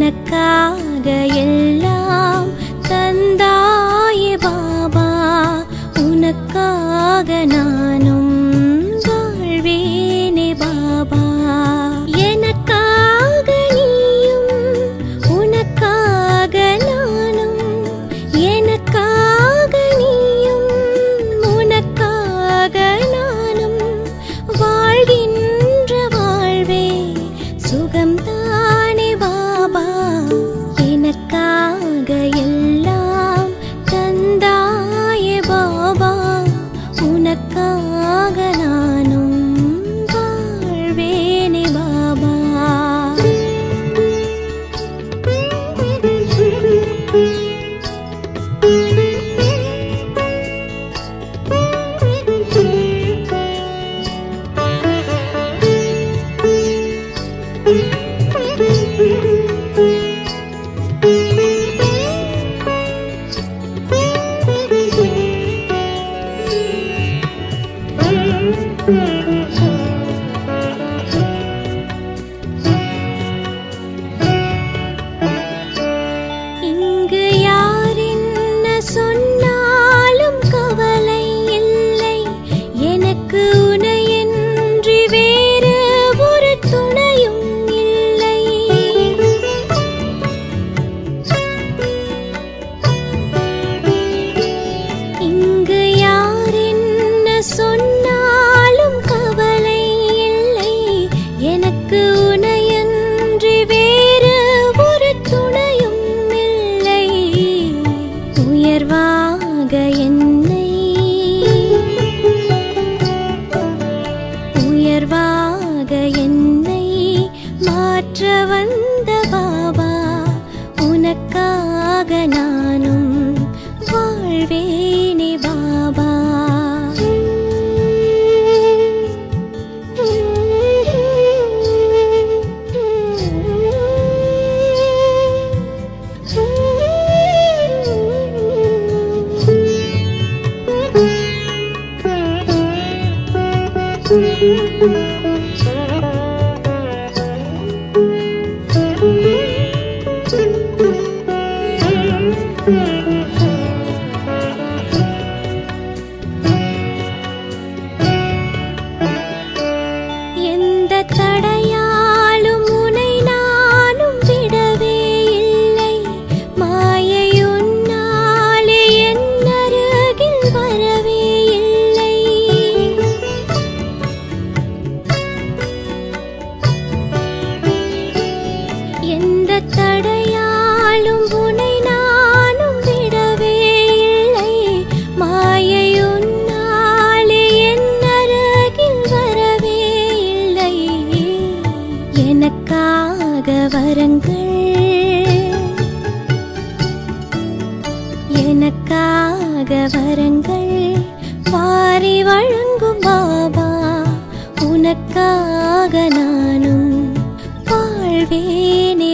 எனக்காக எல்லாம் தந்தாயே பாபா உனக்காக நானும் வாழ்வேனே பாபா எனக்காக நீயும் உனக்காக நானும் எனக்காக நீயும் உனக்காக நானும் வாழ்கின்ற வாழ்வே சுகம்தானே பாபா எனக்காக எல்லாம் தந்தாயே பாபா உனக்காக நானும் வாழ்வேனே பாபா இங்கு யார் என்ன சொன்னாலும் கவலை இல்லை எனக்கு உனையன்றி வேறு ஒரு துணையும் இல்லை இங்கு யார் என்ன சொன்னாலும் கவலை இல்லை எனக்கு உனையன்றி வேறு ஒரு துணையும் இல்லை உயர்வாக என்னை உயர்வாக என்னை மாற்ற வந்த பாபா உனக்காக நானும் வாழ்வேனே பாபா எந்த தடையாலும் உனை நானும் விடவே இல்லை மாயை உன்னாலே என் அருகில் வரவே இல்லை எந்த தடையாலும் உனை நானும் விடவே இல்லை மாயை உன்னாலே என் அருகில் வரவே இல்லை எனக்காக வரங்கள் எனக்காக வரங்கள் வாரி வழங்கும் பாபா உனக்காக நானும் வாழ்வேனே